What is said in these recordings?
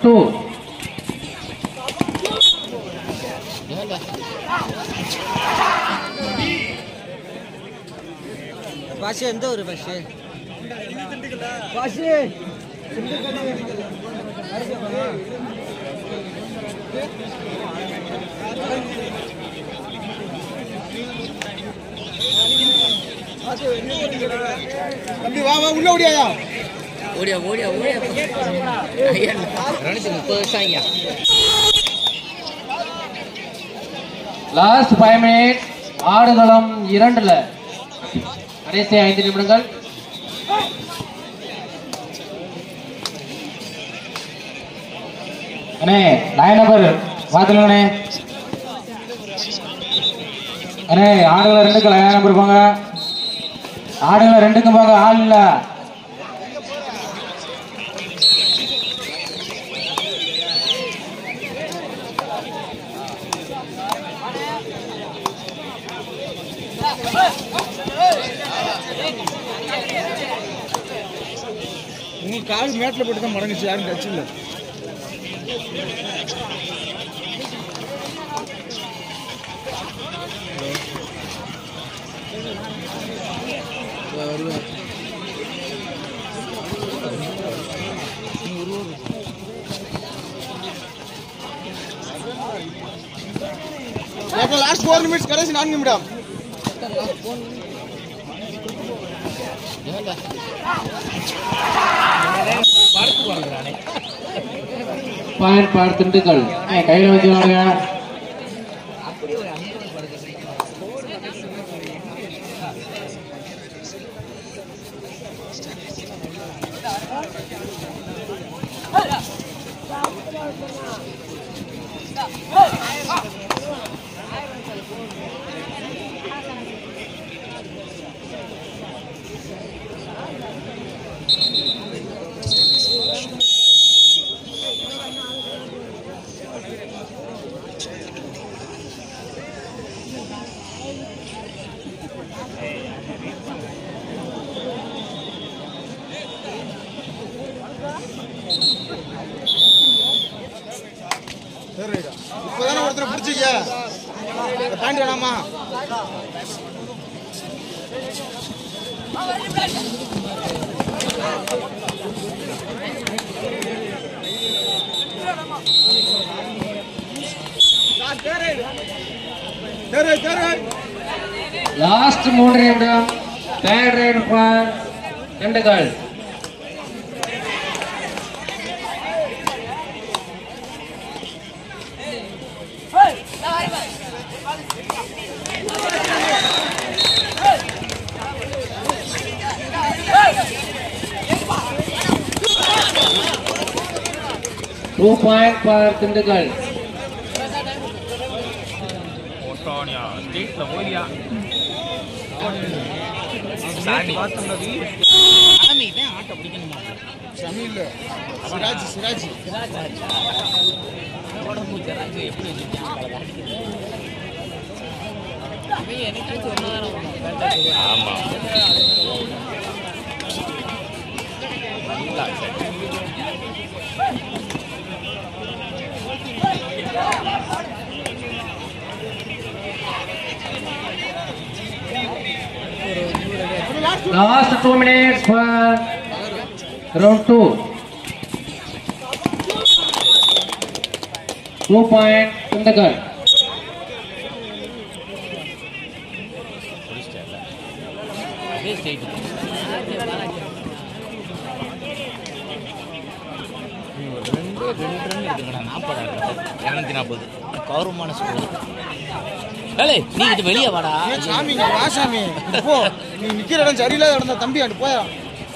Two பாஷா எந்த ஒரு பாஷா பாஷா தம்பி வா வா உள்ள ஓடியாயா ஓடியா ஓடியா ஓடியா ஐயா ரெண்டு முப்பது வருஷம் ஐயா லாஸ்ட் ஃபைவ் மினிட்ஸ் ஆடுகளம் இரண்டுல கடைசி ஐந்து நிமிடங்கள் அண்ணே லைன் நம்பர் பார்த்துலண்ணே அண்ணே ஆடுகளம் ரெண்டுக்கு லைன் நம்பர் போங்க ஆடுகளம் ரெண்டுக்கும் போங்க ஆள் இல்ல உங்க கால் மேட்ல போட்டு தான் மடங்குச்சு யாரும் டச் இல்ல லாஸ்ட் ஃபோர் நிமிட்ஸ் கடைசி நான்கு நிமிடம் பாயிண்ட் பார் திண்டுக்கல் ஏய், கையில வச்சுக்கோங்க சரி இப்பதானே ஒருத்தரை பிடிச்சிக்க பாயிண்ட் வேணாமா சரி சரி லாஸ்ட் மூன்று நிமிடம் third right for Dindigul two point for Dindigul ஓட்டோனியா ஸ்டேட்ல போயியா சாமி சாமி தான் ஆட்டோ பிடிக்கணுமா சமீல் சிராஜ் சிராஜ் உடம்பு ஜராஜ் எப்படி ஆமா நல்லா சரி Last two minutes for round two. Two point Tindagal. முடிச்சிட்டேன்ல அதே ஸ்டேட் ரெண்டு ரெண்டு ரன் இருக்குங்கடா நாற்பது இரநூத்தி நாற்பது கௌரவமான ஸ்கோர் ஏலே நீ இது வெளியே வாடா ஏ சாமி இங்க வா சாமி இங்க போ நீ நிக்கிற இடம் சரியில்லாத இடம் தான் தம்பி அண்டு போயா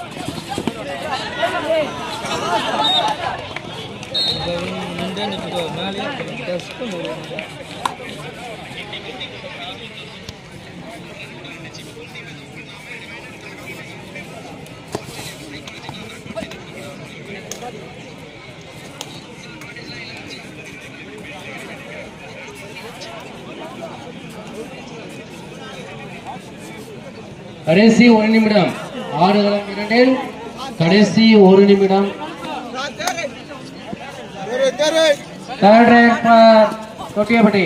கடைசி ஒரு நிமிடம் ஆடுகளம் இரண்டில் கடைசி ஒரு நிமிடம் third rank for Thottiyapatti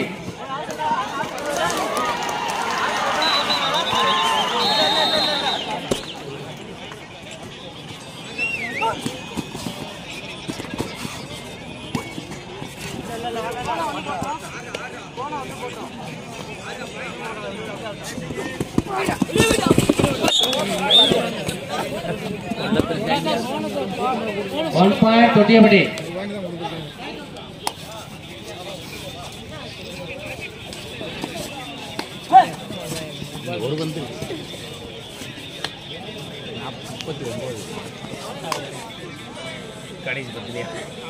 one point Thottiyapatti ஒரு பந்து முப்பத்தி ஒன்பது கடைசி பத்துலையா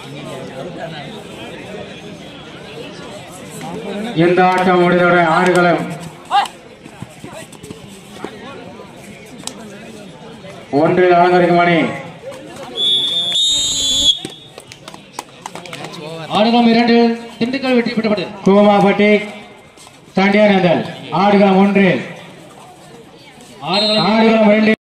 இந்த ஆட்டம் முடிந்தவுடன் ஆடுகளம் ஒன்றில் அலங்கரிக்கும் மணி ஆடுகளம் இரண்டு திண்டுக்கல் வெற்றி பெற்றப்பட்டது கூமாப்பட்டி சாண்டியானந்தல் ஆடுகளம் ஒன்று ஆடுகளம் ஆடுகளம் இரண்டு